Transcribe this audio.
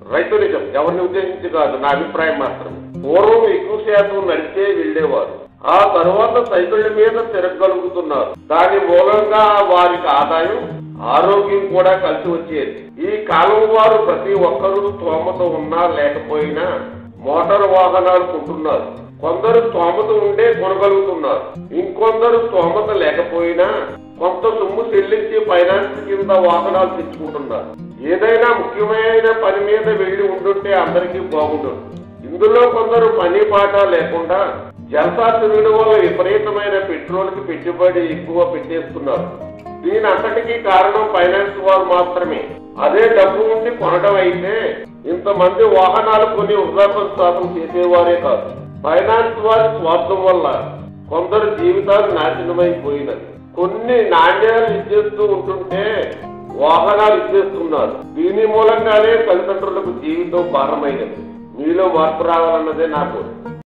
రైతు నిజం ఎవరిని ఉద్దేశించి కాదు నా అభిప్రాయం మాత్రమే పూర్వం ఎక్కువ శాతం నడిచే వెళ్లేవారు ఆ తరువాత సైకిళ్ళ మీద తిరగలుగుతున్నారు దాని మూలంగా వారికి ఆదాయం ఆరోగ్యం కూడా కలిసి వచ్చేది ఈ కాలం వారు ప్రతి ఒక్కరూ స్తోమత ఉన్నా లేకపోయినా మోటార్ వాహనాలు కొంటున్నారు కొందరు స్తోమత ఉండే కొనగలుగుతున్నారు ఇంకొందరు స్తోమత లేకపోయినా కొంత సొమ్ము చెల్లించి ఫైనాన్స్ కింద వాహనాలు తెచ్చుకుంటున్నారు ఏదైనా ముఖ్యమైన పని మీద వెళ్లి ఉండుంటే అందరికీ బాగుంటుంది ఇందులో కొందరు పని పాట లేకుండా జలసా తిరగడం వల్ల విపరీతమైన పెట్రోల్ కి పెట్టుబడి ఎక్కువ పెట్టేస్తున్నారు దీని అంతటికీ కారణం ఫైనాన్స్ వారు మాత్రమే అదే డబ్బు ఉండి కొనడం అయితే ఇంతమంది వాహనాలు కొని వృద్ధాప్యం చేసేవారే కాదు ఫైనాన్స్ వారి స్వార్థం వల్ల కొందరు జీవితాలు నాశనమైపోయినది కొన్ని నాణ్యాలు ఇచ్చేస్తూ ఉంటుంటే వాహనాలు ఇచ్చేస్తున్నారు దీని మూలంగానే తల్లిదండ్రులకు జీవితం భారమైనది మీలో మార్పు రావాలన్నదే నా కోరిక